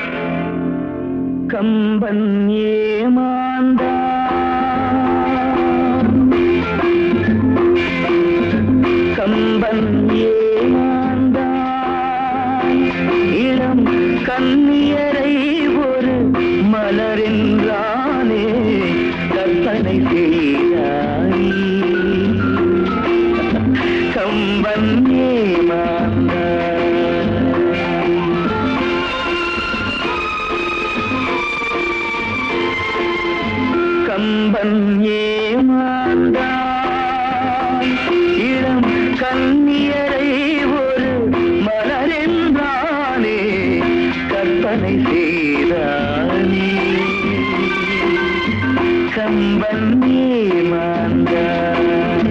கம்பன் ஏமாந்தான் கம்பன் ஏமாந்தான் இளம் கண்ணியரை ஒரு மலரென்றானே கற்பனை செய்தாய் கம்பன் ஏமாந்தான் கம்பன் ஏமாந்தான் இளம் கண்ணியரை ஒரு மலரென்றானே கற்பனை செய்தானே கம்பன் ஏமாந்தான்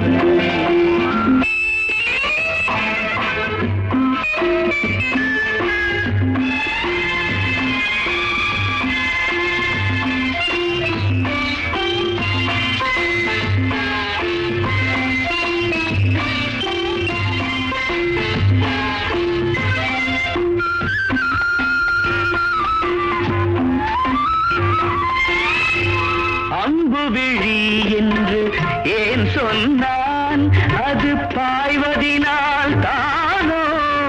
அம்பு விழி என்று ஏன் சொன்னான் அது பாய்வதினால் தானோ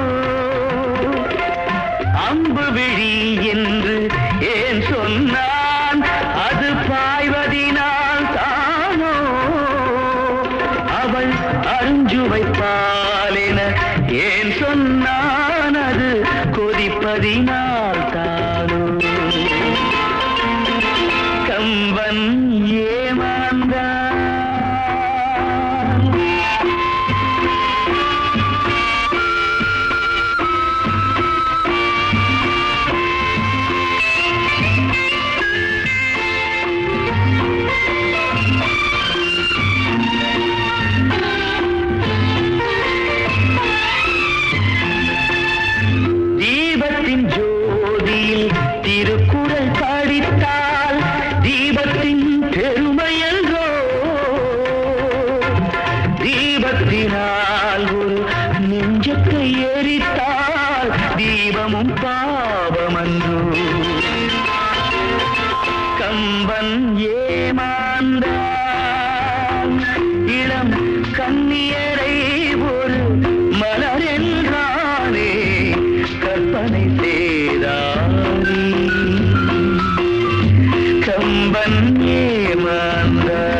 அம்பு விழி என்று ஏன் சொன்னான் அது பாய்வதினால் தானோ அவள் அஞ்சுவை பாலென ஏன் சொன்னான் அது கொதிப்பதினால் தானோ கம்பன் ஏமாந்தான் தீபத்தின் ஜோதியில் திருக்குறள் படித்தால் தீபத்தின் பெருமை என்றோ தீபத்தினால் ஒரு நெஞ்சத்தை எரித்தால் தீபமும் பாவமன்றோ கம்பன் ஏமாந்தான் இளம் கண்ணியரை ஒரு மலர் என்றானே கற்பனை செய்தானே கம்பன் ஏமாந்தான்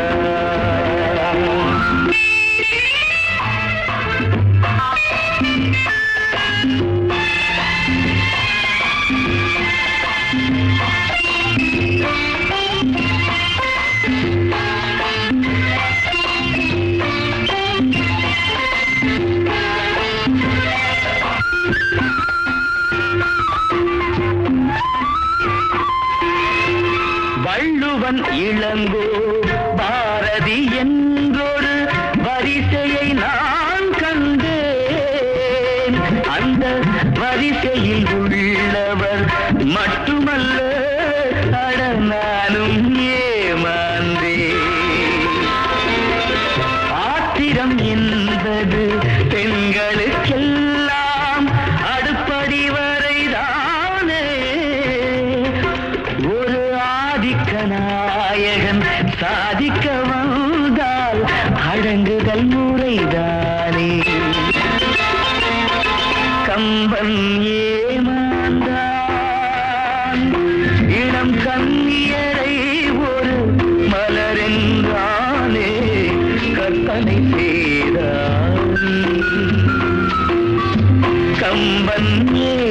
வள்ளுவன் இளங்கோ பாரதி என்றொரு வரிசையை நான் கண்டேன் அந்த வரிசையில் உள்ளவர் மட்டுமல்ல அட நானும் ஏமாந்தேன் ஆத்திரம் என்பது பெண்களுக்கெல்லாம் அடுப்படி வரைதானே ஒரு ஆதிக்க நாயகன் சாதிக்க வந்தால் அடங்குதல் முறைதானே கம்பன் ஏமாந்தான் இளம் கண்ணியரை ஒரு மலரென்றானே கற்பனை செய்தானே கம்பன் ஏ